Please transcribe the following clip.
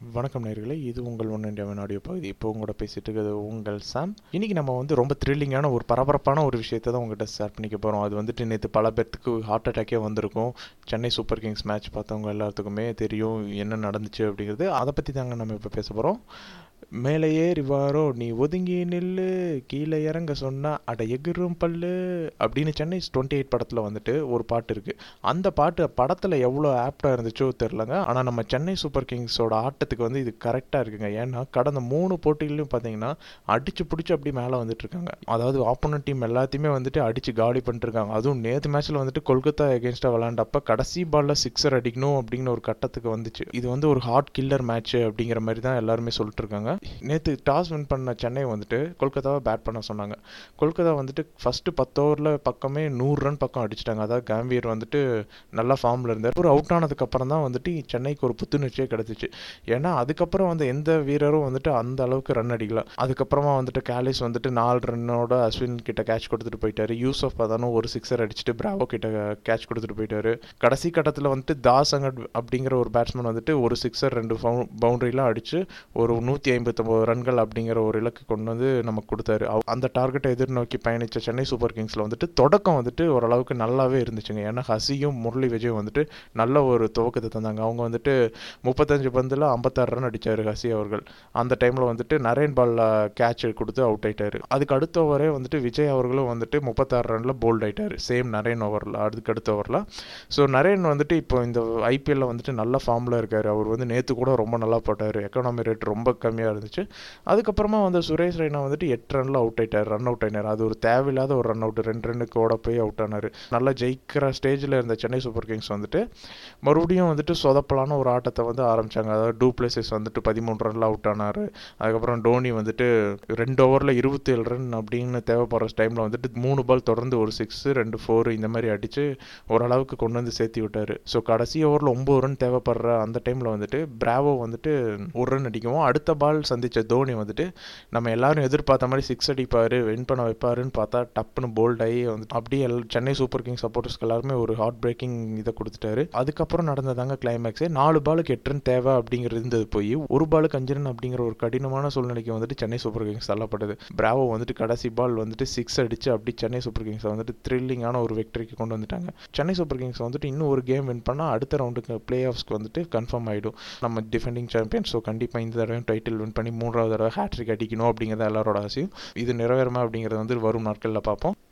வணக்கம் நேர்களே இது உங்கள் ஒன் இண்டியாவின் ஆடியோ பகுதி இப்போ உங்களோட பேசிட்டு இருக்கிறது உங்கள் சாம் இன்னைக்கு நம்ம வந்து ரொம்ப த்ரில்லிங்கான ஒரு பரபரப்பான ஒரு விஷயத்தை தான் உங்கள்கிட்ட ஷேர் பண்ணிக்க போகிறோம் அது வந்துட்டு நேற்று பல பேர்த்துக்கு ஹார்ட் அட்டாக்கே வந்திருக்கும் சென்னை சூப்பர் கிங்ஸ் மேட்ச் பார்த்தவங்க எல்லாத்துக்குமே தெரியும் என்ன நடந்துச்சு அப்படிங்கிறது அதை பற்றி தாங்க நம்ம இப்போ பேச போகிறோம் மேலே ஏறி வாரோ நீ ஒதுங்கி நில்லு கீழே இறங்க சொன்னா அட எகிரும் பல்லு அப்படின்னு சென்னை டுவெண்ட்டி எயிட் படத்தில் வந்துட்டு ஒரு பாட்டு இருக்குது அந்த பாட்டு படத்தில் எவ்வளோ ஆப்டாக இருந்துச்சோ தெரிலங்க ஆனால் நம்ம சென்னை சூப்பர் கிங்ஸோட ஆட்டத்துக்கு வந்து இது கரெக்டாக இருக்குங்க ஏன்னா கடந்த மூணு போட்டிகளையும் பார்த்தீங்கன்னா அடிச்சு பிடிச்சி அப்படி மேலே வந்துட்டு இருக்காங்க அதாவது ஆப்போனன்ட் டீம் எல்லாத்தையுமே வந்துட்டு அடிச்சு காலி பண்ணிருக்காங்க அதுவும் நேற்று மேட்ச்சில் வந்துட்டு கொல்கத்தா எகேன்ஸ்டாக விளாண்டப்ப கடைசி பாலில் சிக்ஸர் அடிக்கணும் அப்படிங்கிற ஒரு கட்டத்துக்கு வந்துச்சு இது வந்து ஒரு ஹார்ட் கில்லர் மேட்ச் அப்படிங்கிற மாதிரி தான் எல்லாருமே சொல்லிட்டு இருக்காங்க நேற்று டாஸ் வின் பண்ண சென்னை வந்துட்டு கொல்கத்தாவை பேட் பண்ண சொன்னாங்க கொல்கத்தா வந்துட்டு ஃபஸ்ட்டு பத்து ஓவரில் பக்கமே நூறு ரன் பக்கம் அடிச்சிட்டாங்க அதாவது கேம்பியர் வந்துட்டு நல்லா ஃபார்மில் இருந்தார் ஒரு அவுட் ஆனதுக்கப்புறம் தான் வந்துட்டு சென்னைக்கு ஒரு புத்துணர்ச்சியே கிடச்சிச்சு ஏன்னா அதுக்கப்புறம் வந்து எந்த வீரரும் வந்துட்டு அந்த அளவுக்கு ரன் அடிக்கல அதுக்கப்புறமா வந்துட்டு கேலிஸ் வந்துட்டு நாலு ரன்னோட அஸ்வின் கிட்ட கேட்ச் கொடுத்துட்டு போயிட்டாரு யூசப் அதானும் ஒரு சிக்ஸர் அடிச்சுட்டு பிராவோ கிட்ட கேட்ச் கொடுத்துட்டு போயிட்டாரு கடைசி கட்டத்தில் வந்துட்டு தாஸ் அங்கட் அப்படிங்கிற ஒரு பேட்ஸ்மேன் வந்துட்டு ஒரு சிக்ஸர் ரெண்டு பவுண்டரிலாம் அடிச்சு ஒரு நூற்றி ஐம்பத்தொம்பது ரன்கள் அப்படிங்கிற ஒரு இலக்கு கொண்டு வந்து நமக்கு கொடுத்தாரு அவ- அந்த டார்கெட்டை எதிர்நோக்கி பயணித்த சென்னை சூப்பர் கிங்ஸில் வந்துட்டு தொடக்கம் வந்துட்டு ஓரளவுக்கு நல்லாவே இருந்துச்சுங்க ஏன்னா ஹசியும் முரளி விஜயும் வந்துட்டு நல்ல ஒரு துவக்கத்தை தந்தாங்க அவங்க வந்துட்டு முப்பத்தஞ்சு பந்தில் ஐம்பத்தாறு ரன் அடித்தார் ஹசி அவர்கள் அந்த டைமில் வந்துட்டு நரேன் பாலில் கேட்ச் கொடுத்து அவுட் ஆயிட்டாரு அதுக்கு அடுத்த ஓவரே வந்துட்டு விஜய் அவர்களும் வந்துட்டு முப்பத்தாறு ரனில் போல்ட் ஆயிட்டாரு சேம் நரேன் ஓவரில் அதுக்கு அடுத்த ஓவரில் ஸோ நரேன் வந்துட்டு இப்போ இந்த ஐபிஎல்ல வந்துட்டு நல்ல ஃபார்மில் இருக்கார் அவர் வந்து நேற்று கூட ரொம்ப நல்லா போட்டார் எக்கனாமி ரேட் ரொம்ப கம்மியாக இருந்துச்சு அதுக்கப்புறமா வந்து சுரேஷ் ரெய்னா வந்துட்டு எட்டு ரனில் அவுட் ஆயிட்டார் ரன் அவுட் ஆயினார் அது ஒரு தேவையில்லாத ஒரு ரன் அவுட் ரெண்டு ரன்னுக்கு ஓட போய் அவுட் ஆனார் நல்லா ஜெயிக்கிற ஸ்டேஜில் இருந்த சென்னை சூப்பர் கிங்ஸ் வந்துட்டு மறுபடியும் வந்துட்டு சொதப்பலான ஒரு ஆட்டத்தை வந்து ஆரம்பிச்சாங்க அதாவது டூ பிளேசஸ் வந்துட்டு பதிமூணு ரன்ல அவுட் ஆனார் அதுக்கப்புறம் டோனி வந்துட்டு ரெண்டு ஓவரில் இருபத்தேழு ரன் அப்படின்னு தேவைப்படுற டைமில் வந்துட்டு மூணு பால் தொடர்ந்து ஒரு சிக்ஸ் ரெண்டு ஃபோர் இந்த மாதிரி அடித்து ஓரளவுக்கு கொண்டு வந்து சேர்த்து விட்டாரு ஸோ கடைசி ஓவரில் ஒம்பது ரன் தேவைப்படுற அந்த டைமில் வந்துட்டு பிராவோ வந்துட்டு ஒரு ரன் அடிக்கவும் அடுத்த பால் சந்திச்ச தோனி வந்துட்டு நம்ம எல்லாரும் எதிர்பார்த்த மாதிரி சிக்ஸ் அடிப்பார் வின் பண்ண வைப்பாருன்னு பார்த்தா டப்புன்னு போல்ட் ஆகி வந்து அப்படியே எல் சென்னை சூப்பர் கிங்ஸ் சப்போர்ட்டர்ஸ்க்கு எல்லாருமே ஒரு ஹார்ட் பிரேக்கிங் இதை கொடுத்துட்டாரு அதுக்கப்புறம் நடந்ததாங்க கிளைமேக்ஸே நாலு பாலுக்கு எட்டு ரன் தேவை அப்படிங்கிறது இருந்தது போய் ஒரு பாலுக்கு அஞ்சு ரன் அப்படிங்கிற ஒரு கடினமான சூழ்நிலைக்கு வந்துட்டு சென்னை சூப்பர் கிங்ஸ் தள்ளப்பட்டது பிராவோ வந்துட்டு கடைசி பால் வந்துட்டு சிக்ஸ் அடிச்சு அப்படி சென்னை சூப்பர் கிங்ஸை வந்துட்டு த்ரில்லிங்கான ஒரு வெக்டரிக்கு கொண்டு வந்துட்டாங்க சென்னை சூப்பர் கிங்ஸ் வந்துட்டு இன்னும் ஒரு கேம் வின் பண்ணால் அடுத்த ரவுண்டுக்கு பிளே ஆஃப்ஸ்க்கு வந்துட்டு கன்ஃபார்ம் ஆகிடும் நம்ம டிஃபெண்டிங் சாம்பியன் ஸோ கண்டிப்பாக இந்த தடவை டைட்டில் வின் பண்ணி மூன்றாவது தடவை ஹேட்ரிக் அடிக்கணும் அப்படிங்கிறது எல்லாரோட ஆசையும் இது நிறைவேறுமா அப்படிங்கிறது வந்து வரும் நாட்களில் பார்ப்போம்